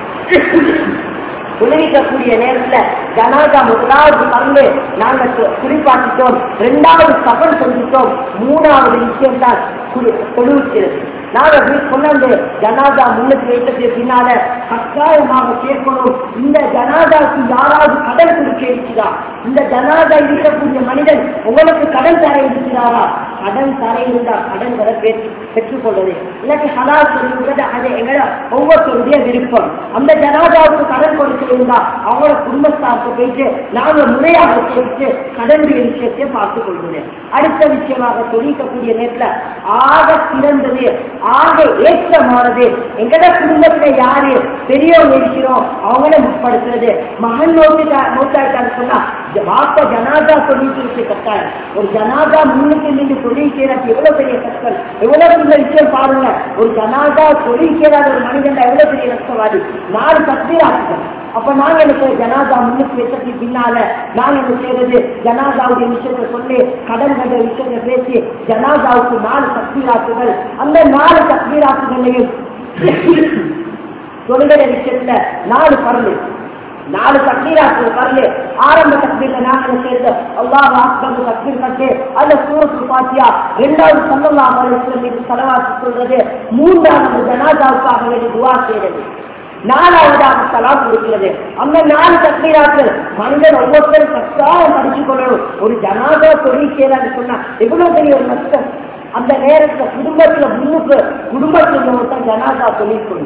விளைவிக்கக்கூடிய நேரத்துல ஜனாதா முதலாவது பங்கு நாங்க குறிப்பாக்கிட்டோம் இரண்டாவது கபல் செஞ்சுட்டோம் மூணாவது விஷயம் தான் தொழுவிக்கிறது நாங்க கொண்டாந்து ஜனாதா முன்னுக்கு வைத்தது பின்னால கட்டாயமாக கேட்கணும் இந்த ஜனாதாக்கு யாராவது கடன் கொடுக்க இருக்கிறா இந்த ஜனாதா இருக்கக்கூடிய மனிதன் உங்களுக்கு கடன் தர இருக்கிறாரா கடன் தர இருந்தா கடன் வர பெற்றுக் கொள்வது இல்லாட்டி ஹலால் சொல்லுவது அது எங்களோட ஒவ்வொருத்தருடைய விருப்பம் அந்த ஜனாதாவுக்கு கடன் கொடுக்க இருந்தா அவங்களோட குடும்பத்தாருக்கு போயிட்டு நாங்க முறையாக போயிட்டு கடனுடைய விஷயத்தை பார்த்துக் கொள்வது அடுத்த விஷயமாக சொல்லிக்கக்கூடிய நேரத்துல ஆக சிறந்தது ஆக ஏற்றமானது எங்கட குடும்பத்துல யாரு பெரியவங்க இருக்கிறோம் அவங்கள முற்படுத்துறது மகன் நோக்கி நோக்காட்டான்னு சொன்னா வாப்ப ஜனாதா சொல்லிட்டு இருக்கு கட்டாயம் ஒரு ஜனாதா முன்னுக்கு நின்று சொல்லிக்கிறது எவ்வளவு பெரிய கஷ்டம் எவ்வளவு பெரிய விஷயம் பாருங்க ஒரு ஜனாதா சொல்லிக்கிறாத ஒரு மனிதன் எவ்வளவு பெரிய கஷ்டவாதி நாலு தப்பீர் ஆக்குறோம் அப்ப நாங்க என்ன ஜனாதா முன்னுக்கு வைக்கிறதுக்கு பின்னால நாங்க என்ன செய்யறது ஜனாதாவுடைய விஷயத்தை சொல்லி கடன் கண்ட விஷயத்தை பேசி ஜனாதாவுக்கு நாலு தக்பீராக்குகள் அந்த நாலு தக்பீராக்குகளையும் தொழுகிற விஷயத்துல நாலு பரலு நாலு தக்பீராக்கு பரலு ஆரம்ப தக்பீர்ல நாங்க சேர்ந்த அல்லாஹ் ஆக்பர் தக்பீர் கட்டு அல்ல சூரத்து பாத்தியா இரண்டாவது சல்லல்லாஹு அலைஹி வஸல்லம் மீது ஸலவாத் சொல்றது மூன்றாவது ஜனாதாவுக்காக வேண்டி துஆ செய்யறது நாலாவதாக சலாம் கொடுக்கிறது அந்த நாலு தக்பீராக்கள் மனிதன் ஒவ்வொருத்தரும் கஷ்டம் படிச்சு கொள்ளணும் ஒரு ஜனாதா தொழில் செய்யறான்னு சொன்னா எவ்வளவு பெரிய ஒரு நஷ்டம் அந்த நேரத்துல குடும்பத்துல முன்னுக்கு குடும்பத்துல ஒருத்தன் ஜனாதா தொழில் கொள்ளும்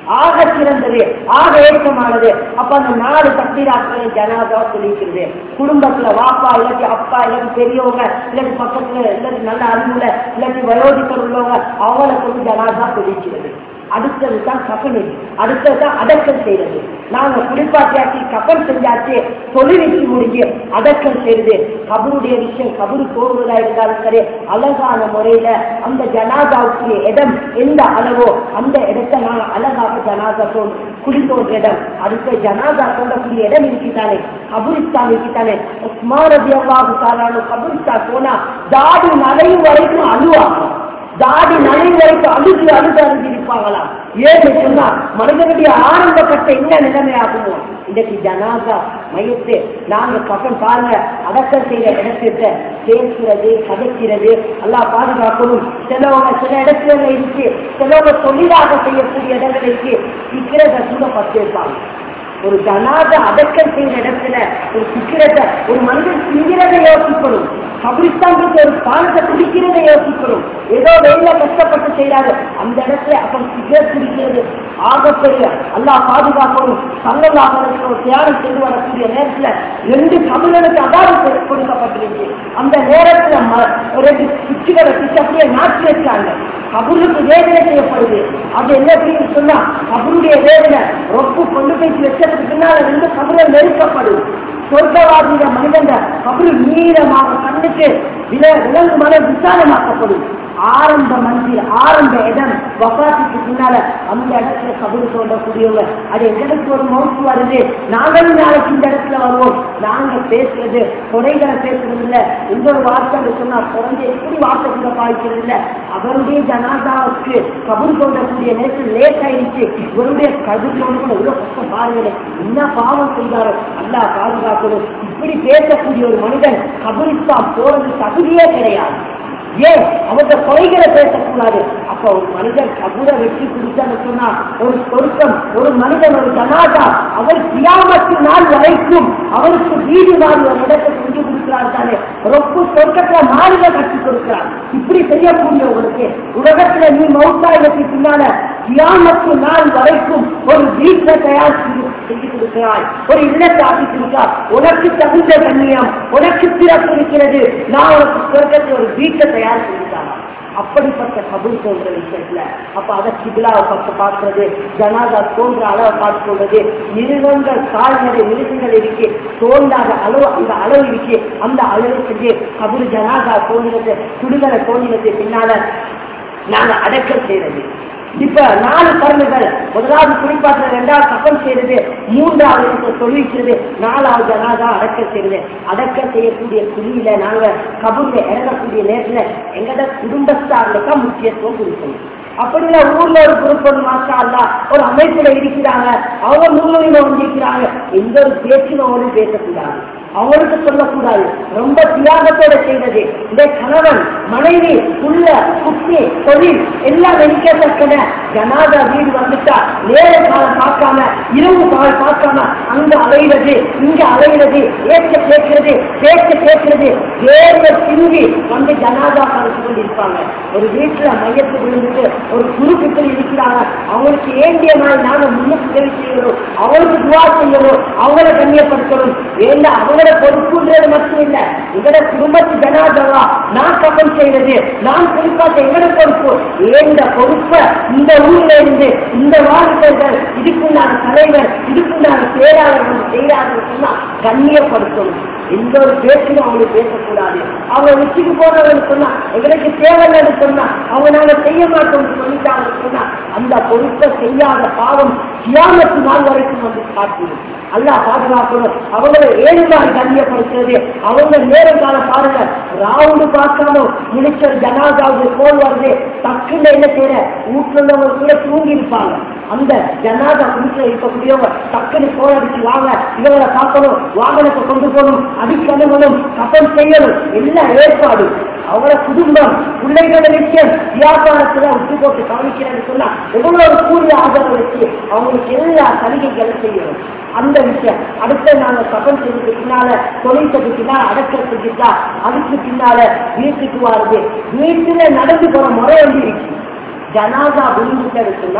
ஆக சிறந்தது ஆக ஏற்றமானது அப்ப அந்த நாலு தக்பீராக்களை ஜனாதா சொல்லிக்கிறது குடும்பத்துல வாப்பா இல்லாட்டி அப்பா இல்லாட்டி பெரியவங்க இல்லாட்டி பக்கத்துல இல்லாட்டி நல்ல அறிவுல இல்லாட்டி வயோதிக்கர் உள்ளவங்க அவங்கள சொல்லி ஜனாதா சொல்லிக்கிறது அடுத்தது தான் கப்பல் அடுத்தது தான் அடக்கல் செய்யறது நாங்க குளிப்பாட்டியாச்சு கப்பல் செஞ்சாச்சு தொழிலுக்கு முடிஞ்சு அடக்கல் செய்யறது கபருடைய விஷயம் கபரு போடுவதா இருந்தாலும் சரி அழகான முறையில அந்த ஜனாதாவுக்கு இடம் எந்த அளவோ அந்த இடத்தை நாங்க அழகாக ஜனாதா தோல் குடி தோன்ற இடம் அடுத்த ஜனாதா தோன்றக்கூடிய இடம் இருக்குதானே கபுரிஸ்தான் இருக்குதானே உஸ்மானதி அல்லாஹு தாலானு கபுரிஸ்தான் போனா தாடி நலையும் வரைக்கும் அழுவாங்க தாடி நலை வரைக்கும் அழுது அழுது அழுது இருப்பாங்களாம் ஏன்னு சொன்னா மனிதனுடைய ஆரம்ப கட்ட என்ன நிலைமை ஆகுமோ இன்றைக்கு ஜனாதா மையத்து நாங்க பக்கம் பாருங்க அடக்கம் செய்யற இடத்திட்ட பேசுறது கதைக்கிறது எல்லாம் பாதுகாக்கணும் சிலவங்க சில இடத்துல இருக்கு சிலவங்க தொழிலாக செய்யக்கூடிய இடங்கள் இருக்கு சிக்கிறத கூட பத்து இருப்பாங்க ஒரு ஜனாத அடக்கம் செய்யற இடத்துல ஒரு சிக்கிறத ஒரு மனிதன் சிங்கிறதை யோசிக்கணும் கபிரிஸ்தானுக்கு ஒரு பாலத்தை குடிக்கிறதை யோசிக்கணும் ஏதோ வெயில கஷ்டப்பட்டு செய்யறாரு அந்த இடத்துல அப்ப சிகரெட் குடிக்கிறது ஆகப்பெரிய அல்லா பாதுகாக்கணும் சங்கமாக ஒரு தியானம் செய்து வரக்கூடிய நேரத்துல ரெண்டு தமிழனுக்கு அதாரம் கொடுக்கப்பட்டிருக்கு அந்த நேரத்துல ம- ஒரு ரெண்டு குச்சிகளை பிச்சு அப்படியே நாட்டி வச்சாங்க கபூருக்கு வேதனை செய்யப்படுது அது என்ன அப்படின்னு சொன்னா கபருடைய வேதனை ரொப்பு கொண்டு போய் வச்சதுக்கு பின்னால ரெண்டு கபரை நெருக்கப்படும் சொர்க்கவாதிய மனிதன் கபரு நீளமாக கண்ணுக்கு வில விலங்கு மன விசாலமாக்கப்படும் ஆரம்ப மந்திர் ஆரம்ப இடம் வபாத்துக்கு பின்னால அந்த இடத்துல கபரு தோன்றக்கூடியவங்க அது எங்களுக்கு ஒரு மவுத்து வருது நாங்களும் நாளைக்கு இந்த இடத்துல வருவோம் நாங்க பேசுறது குறைகளை பேசுறது இல்ல இந்த ஒரு வார்த்தை சொன்னா குறைஞ்ச எப்படி வார்த்தை கூட பாய்க்கிறது இல்ல அவருடைய ஜனாதாவுக்கு கபரு தோன்றக்கூடிய நேரத்தில் லேட் ஆயிடுச்சு இவருடைய கபரு தோன்ற இவ்வளவு கஷ்டம் பாருங்களேன் என்ன பாவம் செய்தாரோ அல்லா பாதுகாக்கணும் இப்படி பேசக்கூடிய ஒரு மனிதன் கபரிஸ்தான் போறது தகுதியே கிடையாது ஏன் அவங்க குறைகளை பேசக்கூடாது அப்ப ஒரு மனிதன் கபூர வெற்றி கொடுத்தான்னு சொன்னா ஒரு பொருத்தம் ஒரு மனிதன் ஒரு ஜனாதா அவர் கியாமத்து நாள் வரைக்கும் அவருக்கு வீடு வாங்கி ஒரு இடத்தை செஞ்சு கொடுக்கிறார் தானே ரொம்ப சொர்க்கத்துல மாநில கட்டி கொடுக்கிறார் இப்படி செய்யக்கூடியவங்களுக்கு உலகத்துல நீ மௌத்தாயிரத்துக்கு பின்னால கியாமத்து நாள் வரைக்கும் ஒரு வீட்டை தயார் செய்து செஞ்சு கொடுக்கிறாய் ஒரு இல்லத்தை ஆக்கி கொடுக்கிறார் உனக்கு தகுந்த கண்ணியம் உனக்கு சிறப்பு இருக்கிறது நான் உனக்கு சொர்க்கத்தில் ஒரு வீட்டை தயார் செய்தாரா அப்படிப்பட்ட கபூல் தோன்ற விஷயத்துல அப்ப அதை சிபிலாவை பார்த்து பார்க்கறது ஜனாதா தோன்ற அளவை பார்த்து சொல்றது மிருகங்கள் கால்நடை மிருகங்கள் இருக்கு தோன்றாத அளவு அந்த அளவு இருக்கு அந்த அளவு செஞ்சு கபூர் ஜனாதா தோன்றது குடுகளை தோன்றினது பின்னால நாங்க அடக்கம் செய்யறது இப்ப நாலு கருமைகள் முதலாவது குறிப்பாற்ற இரண்டாவது கப்பல் செய்யறது மூன்றாவது இப்ப சொல்லிக்கிறது நாலாவது ஜனாதா அடக்கம் செய்யறது அடக்கம் செய்யக்கூடிய குழியில நாங்க கபூர்ல இறங்கக்கூடிய நேரத்துல எங்கட குடும்பஸ்தார்களுக்கு தான் முக்கியத்துவம் கொடுக்கணும் அப்படின்னா ஊர்ல ஒரு குரூப் மாசா அல்ல ஒரு அமைப்புல இருக்கிறாங்க அவங்க முன்னுரிமை வந்திருக்கிறாங்க எந்த ஒரு பேச்சினோடு பேசக்கூடாது அவங்களுக்கு சொல்லக்கூடாது ரொம்ப தியாகத்தோட செய்தது இந்த கணவன் மனைவி புள்ள குட்டி தொழில் எல்லாம் வெடிக்கத்தக்கன ஜனாதா வீடு வந்துட்டா நேர காலம் பார்க்காம இரவு கால் பார்க்காம அங்க அலைகிறது இங்க அலைகிறது ஏற்ற கேட்கிறது பேச்ச கேட்கிறது வேர்வை சிந்தி வந்து ஜனாதா கலந்து கொண்டிருப்பாங்க ஒரு வீட்டுல மையத்து விழுந்துட்டு ஒரு குறுக்குகள் இருக்கிறாங்க அவங்களுக்கு ஏண்டிய நாள் நாங்க முன்னுக்கு உதவி செய்யணும் அவங்களுக்கு துவா செய்யணும் அவங்கள கண்ணியப்படுத்தணும் ஏன்னா அவங்கள பொறுப்புன்றது மட்டும் இல்ல எங்கட குடும்பத்து ஜனாதவா நான் கப்பல் செய்யறது நான் குறிப்பாக எங்கட பொறுப்பு ஏந்த பொறுப்பை இந்த ஊர்ல இருந்து இந்த வாழ்க்கைகள் இதுக்குண்டான தலைவர் இதுக்குண்டான செயலாளர்கள் செய்யறாங்கன்னு சொன்னா கண்ணியப்படுத்தணும் எந்த ஒரு பேச்சிலும் அவங்களுக்கு பேசக்கூடாது அவங்க உச்சிக்கு போனவங்க சொன்னா எங்களுக்கு தேவைன்னு சொன்னா அவங்க நாங்க செய்ய மாட்டோம்னு சொல்லிட்டாங்கன்னு சொன்னா அந்த பொறுப்பை செய்யாத பாவம் கியாமத்து நாள் வரைக்கும் வந்து காட்டிடும் அல்லாஹ் பாதுகாக்கணும் அவங்களை ஏழுமாறு கண்ணியப்படுத்துறது அவங்க நேரம் காலம் பாருங்க ராவுண்டு பார்க்காம முடிச்ச ஜனாதாவுக்கு கோல் வருது டக்குன்னு என்ன செய்யற வீட்டுல உள்ளவங்க கூட தூங்கி இருப்பாங்க அந்த ஜனாதா வீட்டுல இருக்கக்கூடியவங்க டக்குன்னு கோல் அடிச்சு வாங்க இவங்களை பார்க்கணும் வாகனத்தை கொண்டு போகணும் அடிக்கணுங்களும் கப்பல் செய்யணும் எல்லாம் ஏற்பாடு அவங்கள குடும்பம் பிள்ளைகள விஷயம் வியாபாரத்துல விட்டு போட்டு கவனிக்கிறேன்னு சொன்னா எவ்வளவு கூடிய ஆதரவு வச்சு அவங்களுக்கு எல்லா சலுகைகளும் செய்யணும் அந்த விஷயம் அடுத்த நாங்க கப்பல் செய்யறதுக்கு பின்னால தொழிலுக்கு பின்னால அடக்கிறதுக்கு தான் அதுக்கு பின்னால வீட்டுக்கு வருது வீட்டுல நடந்து போற முறை வந்து இருக்கு ஜனாதா விழுந்துட்டு இருக்குன்னா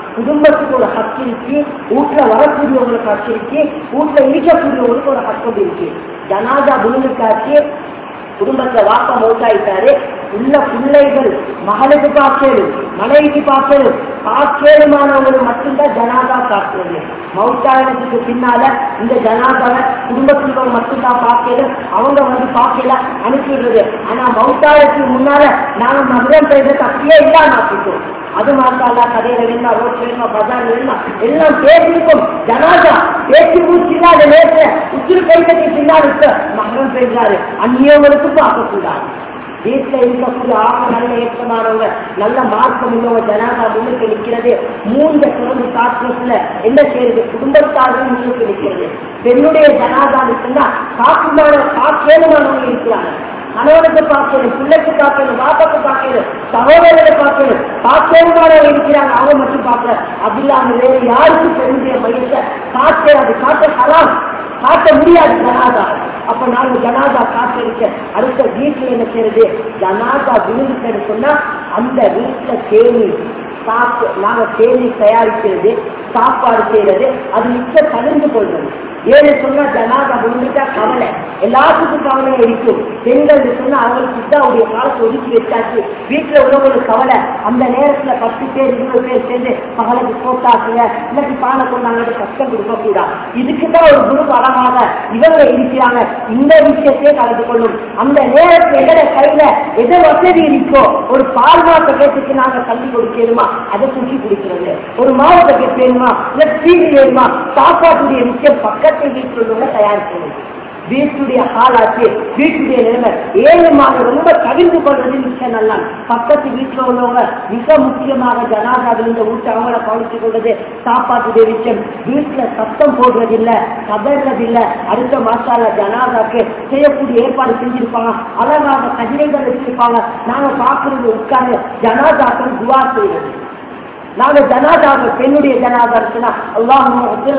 குடும்பத்துக்கு ஒரு ஹக்கு இருக்கு வீட்டுல வரக்கூடியவங்களுக்கு ஹக்கு இருக்கு வீட்டுல இருக்கக்கூடியவங்களுக்கு ஒரு ஹக்கம் இருக்கு ஜனாதா விழுந்துக்காச்சு குடும்பத்துல வாப்பா மௌத்தாயிட்டாரு உள்ள பிள்ளைகள் மகளுக்கு பார்க்கலும் மனைவிக்கு பார்க்கலும் பார்க்கலுமானவங்களுக்கு மட்டும்தான் ஜனாதா காக்கிறது மௌத்தாயினத்துக்கு பின்னால இந்த ஜனாதாவை குடும்பத்தில் மட்டும்தான் பார்க்கலும் அவங்க வந்து பார்க்கல அனுப்பிடுறது ஆனா மௌத்தாயத்துக்கு முன்னால நாங்க மதுரம் செய்த தப்பியே இல்லாம ஆக்கிட்டோம் அது மாத்தாலா கடையில வேணுமா ரோட்ல வேணுமா பஜார் வேணுமா எல்லாம் பேசிருக்கும் ஜனாதா பேச்சு மூச்சு இல்லாத நேரத்துல உத்திரு கைத்தட்டி பின்னால் இருக்க மகரம் செய்கிறாரு அந்நியவங்களுக்கும் பார்க்கக்கூடாது வீட்டுல இருக்கக்கூடிய ஆக நல்ல ஏற்றமானவங்க நல்ல மார்க்கம் உள்ளவங்க ஜனாதா முன்னுக்கு நிற்கிறது மூன்று சிறந்து காற்றுல என்ன செய்யுது குடும்பத்தார்கள் முன்னுக்கு நிற்கிறது பெண்ணுடைய ஜனாதா இருக்குன்னா காக்குமான காக்கேதுமானவங்க இருக்கிறாங்க கணவனுக்கு பார்க்கணும் பிள்ளைக்கு பார்க்கணும் பாப்பாக்கு பார்க்கணும் சகோதரரை பார்க்கணும் பார்க்கணுமானவங்க இருக்கிறாங்க அவங்க மட்டும் பார்க்கல அது இல்லாம வேற யாருக்கும் பெண்ணுடைய மையத்தை காட்டு அது காட்ட ஹலாம் காட்ட முடியாது ஜனாதா அப்ப நாங்க ஜனாதா காத்திருக்க அடுத்த வீட்டுல என்ன செய்யறது ஜனாதா விழுந்துட்டேன்னு சொன்னா அந்த வீட்டுல தேனி சாப்பு நாங்க தேனி தயாரிக்கிறது சாப்பாடு செய்யறது அது மிச்ச கலந்து கொள்வது ஏன்னு சொன்னா ஜனாதா விழுந்துட்டா கவலை எல்லாத்துக்கும் கவலை இருக்கும் பெண்கள் சொன்னா அவங்களுக்கு தான் அவருடைய காலத்தை ஒதுக்கி வச்சாச்சு வீட்டுல உள்ளவங்களுக்கு கவலை அந்த நேரத்துல பத்து பேர் இருபது பேர் சேர்ந்து மகளுக்கு போட்டாக்குங்க இன்னைக்கு பானை கொண்டாங்க கஷ்டம் கொடுக்க கூடாது இதுக்கு தான் ஒரு குரு அழகாக இவங்க இருக்கிறாங்க இந்த விஷயத்தையே கலந்து கொள்ளும் அந்த நேரத்துல எங்கட கையில எது வசதி இருக்கோ ஒரு பால் மாத்த கேட்டுக்கு நாங்க தள்ளி கொடுக்கணுமா அதை தூக்கி குடிக்கிறது ஒரு மாவட்ட கேட்டு வேணுமா இல்ல டிவி வேணுமா சாப்பாட்டுடைய விஷயம் பக்கத்து வீட்டில் உள்ளவங்க தயார் செய்யணும் வீட்டுடைய காலாச்சு வீட்டுடைய நிலைமை ஏழு மாதம் ரொம்ப தவிர்த்து கொள்றது மிச்சம் நல்லா பக்கத்து வீட்டுல உள்ளவங்க மிக முக்கியமாக ஜனாதாவில் இந்த வீட்டு அவங்கள கவனித்துக் கொள்வது சாப்பாட்டுடைய விஷயம் வீட்டுல சத்தம் போடுறதில்லை கதறதில்லை அடுத்த மாசால ஜனாதாக்கு செய்யக்கூடிய ஏற்பாடு செஞ்சிருப்பாங்க அழகாக கதிரைகள் வச்சிருப்பாங்க நாங்க பாக்குறது உட்கார்ந்து ஜனாதாக்கள் துவா செய்யறது நாங்க ஜனாதாவை பெண்ணுடைய ஜனாதா இருக்குன்னா அல்லாஹும்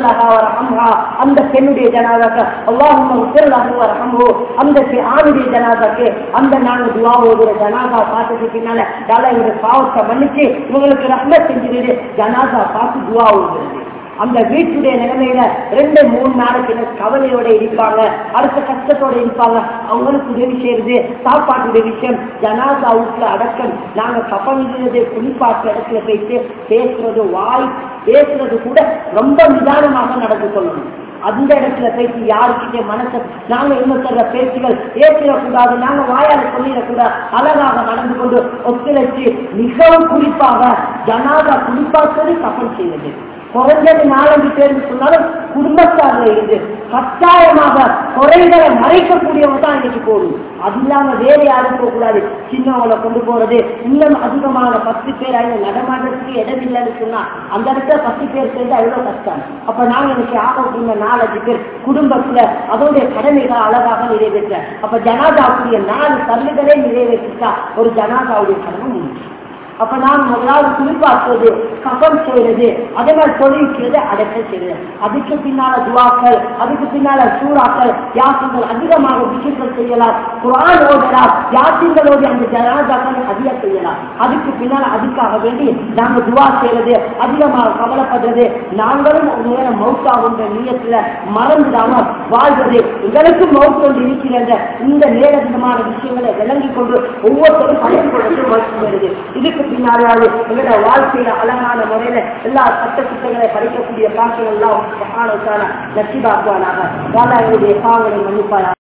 ரஹம்ஹா அந்த பெண்ணுடைய ஜனாதாக்கு அல்லாஹும் ரஹம்ஹோ அந்த பெ- ஆணுடைய ஜனாதாக்கு அந்த நாங்க துவா ஓதுற ஜனாதா பார்த்ததுக்கு பின்னால தலை இவங்க பாவத்தை மன்னிச்சு இவங்களுக்கு ரஹ்மத் செஞ்சிருது ஜனாதா பார்த்து துவா ஓதுறது அந்த வீட்டுடைய நிலைமையில ரெண்டு மூணு நாளைக்கு எனக்கு கவலையோட இருப்பாங்க அடுத்த கஷ்டத்தோட இருப்பாங்க அவங்களுக்கு உதவி செய்யறது சாப்பாட்டுடைய விஷயம் ஜனாதா வீட்டுல அடக்கம் நாங்க கப்பல்கிறது குளிப்பாட்டு இடத்துல போயிட்டு பேசுறது வாய் பேசுறது கூட ரொம்ப நிதானமாக நடந்து கொள்ளணும் அந்த இடத்துல பேசி யாருக்கிட்ட மனசை நாங்க இன்னொருத்தர பேச்சுகள் ஏற்றிடக்கூடாது நாங்க வாயால சொல்லிடக்கூடாது அழகாக நடந்து கொண்டு ஒத்துழைச்சு மிகவும் குறிப்பாக ஜனாதா குளிப்பாக்குறது கப்பல் செய்வது குறைஞ்சது நாலஞ்சு பேருக்கு சொன்னாலும் குடும்பத்தாரில் இருந்து கட்டாயமாக குறைகளை மறைக்கக்கூடியவங்க தான் இன்னைக்கு போடும் அது இல்லாம வேற யாரும் போகக்கூடாது சின்னவங்களை கொண்டு போறது இன்னும் அதிகமான பத்து பேர் அவங்க நடமாட்டத்துக்கு இடம் இல்லைன்னு சொன்னா அந்த இடத்துல பத்து பேர் சேர்ந்து அவ்வளவு கஷ்டம் அப்ப நாங்க இன்னைக்கு ஆகக்கூடிய நாலஞ்சு பேர் குடும்பத்துல அதோடைய கடமைகளை அழகாக நிறைவேற்ற அப்ப ஜனாதாவுடைய நாலு சல்லுகளே நிறைவேற்றிட்டா ஒரு ஜனாதாவுடைய கடமை முடிஞ்சு அப்ப நான் முதலாவது குளிப்பாக்குவது கபம் செய்யறது அதே மாதிரி தொழில்கிறது அடக்கம் செய்யறது அதுக்கு பின்னால துவாக்கள் அதுக்கு பின்னால சூறாக்கள் யாத்திங்கள் அதிகமாக விஷயங்கள் செய்யலாம் குரான் ஓதலாம் யாத்திங்களோடு அந்த ஜனாதாக்களை அதிக செய்யலாம் அதுக்கு பின்னால அதுக்காக வேண்டி நாங்க துவா செய்யறது அதிகமாக கவலைப்படுறது நாங்களும் ஒரு நேரம் மவுத்தாகுன்ற நீயத்துல மறந்துடாம வாழ்வது எங்களுக்கு மவுத் கொண்டு இருக்கிற இந்த நேரமான விஷயங்களை விளங்கி கொண்டு ஒவ்வொருத்தரும் பயன் கொடுத்து மறுத்து வருது இதுக்கு பின்னாலாவது எங்களோட வாழ்க்கையில அழகான முறையில எல்லா சட்ட திட்டங்களை படிக்கக்கூடிய பாக்கியம் எல்லாம் மகானத்தான நச்சிபாக்குவானாக வாழ எங்களுடைய பாவங்களை மன்னிப்பாயா